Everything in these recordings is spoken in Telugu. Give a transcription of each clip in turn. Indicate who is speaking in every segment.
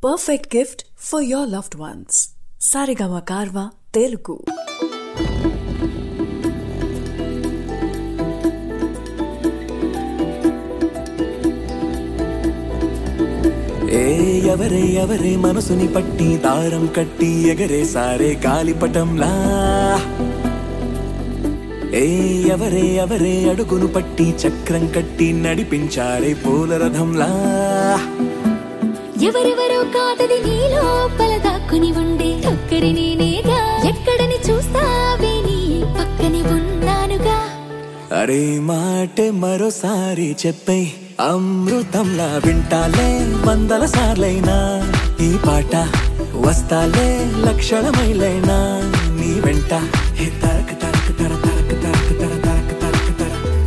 Speaker 1: perfect gift for your loved ones. Sarigama Karva Telugu.
Speaker 2: ఏ ఎవరే ఎవరే మనసుని పట్టి దారం కట్టి ఎగరే సారే గాలిపటంలా ఏ ఎవరే ఎవరే అడుగును పట్టి చక్రం కట్టి నడిపించారే పూల రథంలా
Speaker 3: ఎవరెవరో కాదది నీ లోపల దాక్కుని ఉండే ఒక్కరి నేనేగా ఎక్కడని చూస్తావే నీ పక్కనే ఉన్నానుగా
Speaker 2: అరే మాటే మరోసారి చెప్పే అమృతంలా వింటాలే వందల సార్లైనా ఈ పాట వస్తాలే లక్షల మైలైనా నీ వెంట హే తరక తరక తర తరక తరక తర తరక తరక తర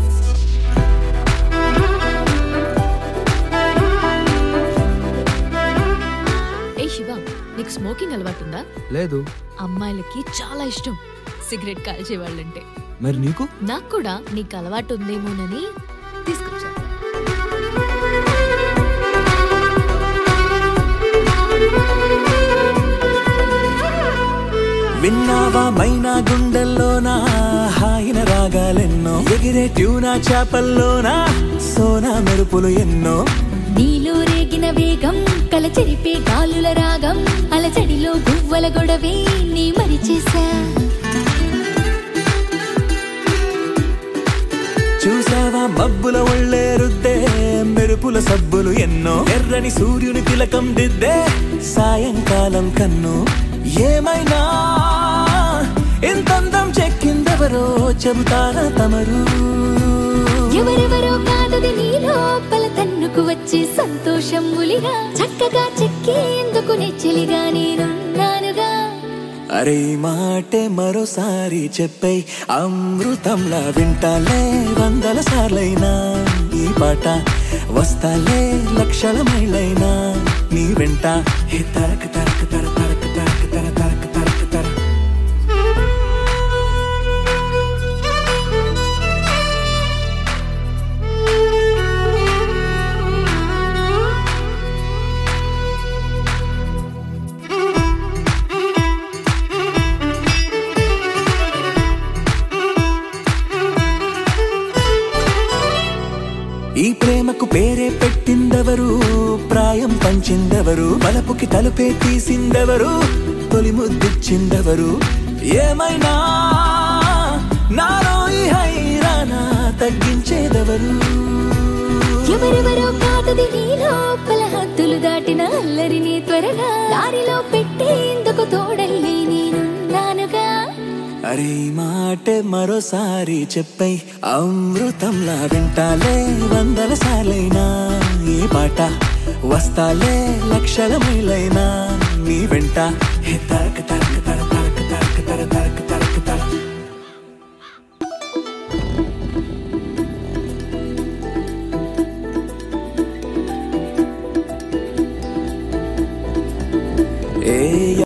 Speaker 4: ఏ శివ నీకు స్మోకింగ్ అలవాటుందా
Speaker 5: లేదు
Speaker 4: అమ్మాయిలకి చాలా ఇష్టం సిగరెట్ కాల్చే వాళ్ళంటే
Speaker 5: మరి నీకు
Speaker 4: నాకు కూడా నీకు అలవాటు ఉందేమోనని తీసుకొచ్చా
Speaker 2: విన్నావా మైనా గుండెల్లోనా హాయిన రాగాలెన్నో ఎగిరే ట్యూనా చేపల్లోనా సోనా మెరుపులు ఎన్నో
Speaker 3: నీలో రేగిన వేగం కల చెరిపే గాలుల రాగం అలచడిలో గువ్వల గొడవే నీ మరిచేసా
Speaker 2: చూసావా మబ్బుల ఒళ్ళే రుద్దే మెరుపుల సబ్బులు ఎన్నో ఎర్రని సూర్యుని తిలకం దిద్దే సాయంకాలం కన్ను ఏమైనా ఎంతందం చెక్కిందెవరో చెబుతారా తమరు
Speaker 3: ఎవరెవరో కాదది నీ లోపల తన్నుకు వచ్చే సంతోషం ములిగా చక్కగా చెక్కేందుకు నెచ్చలిగా నేనున్నానుగా
Speaker 2: అరే మాటే మరోసారి చెప్పే అమృతంలా వింటాలే వందల సార్లైనా ఈ పాట వస్తాలే లక్షల మైలైనా నీ వెంట హే తరక తరక తర తరక తరక తర తరక తరక తర ఈ ప్రేమకు పేరే పెట్టిందెవరు ప్రాయం పంచిందెవరు బలపుకి తలుపే తీసిందెవరు తొలి ముద్దిచ్చిందెవరు ఏమైనా నాలో ఈ హైరానా తగ్గించేదెవరు
Speaker 3: ఎవరెవరో కాదది నీ లోపల హద్దులు దాటిన అల్లరిని త్వరగా దారిలో పెట్టేందుకు తోడల్లే నేనున్నానుగా
Speaker 2: అరే ఈ మాటే మరోసారి చెప్పై అమృతంలా వింటాలే వందల సార్లైనా ఈ పాట వస్తాలే లక్షల మైలైనా నీ వెంట హే తరక తరక